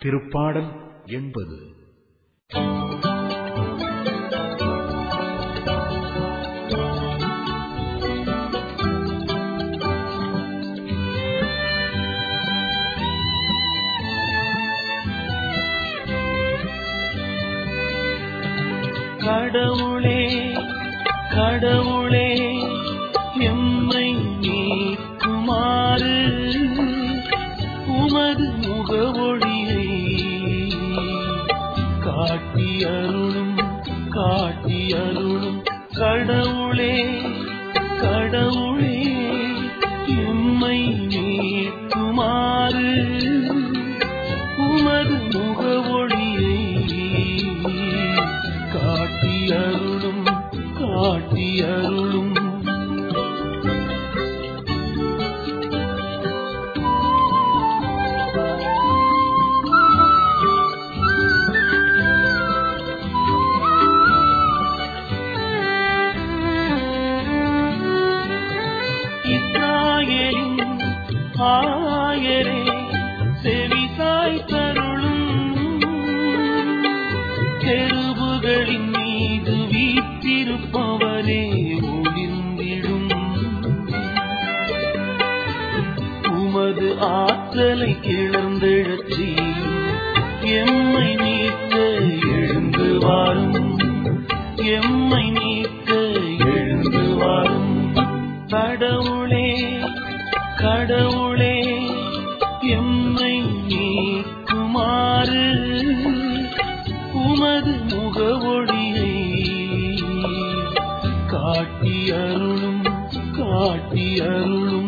திருப்பாடல் எண்பது கடவுளே கடவுளே எம்மை நீக்குமாறு உமது முகவொழியை காட்டி அருளும் காட்டி அருளும் கடவுளே கடவுளே எம்மை நீக்குமாறு உமது முகவொழியை காட்டி அருளும் காட்டி அருளும் இஸ்ராயேலின் ஆயரே செவிசாய் தருளும் கெருபுகளின் மீது வீற்றிருப்பவரே ஒளிர்ந்திடும் உமது ஆற்றலை கிளர்ந்தெழச்சி எம்மை நீக்க எழுந்து வாரும் எம்மை நீக்க எழுந்து வாரும் கடவுளே கடவுளே எம்மை நீக்குமாறு உமது முகவொழியை காட்டி அருளும் காட்டி அருளும்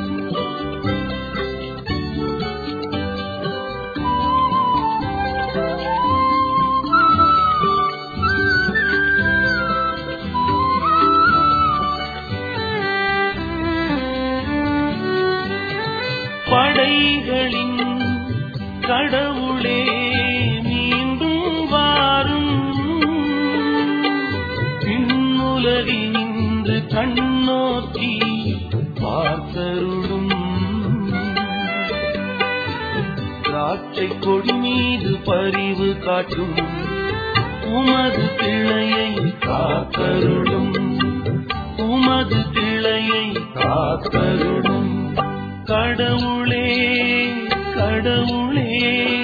படைகளின் கடவுளே மீண்டும் வாரும் பின்னுலகினின்று கண்ணோக்கி பார்த்தருளும் திராட்சை கொடி மீது பரிவு காட்டும் உமது கிளையை காத்தருளும் உமது கிளையை காத்தருளும் கடவுளே கடவுளே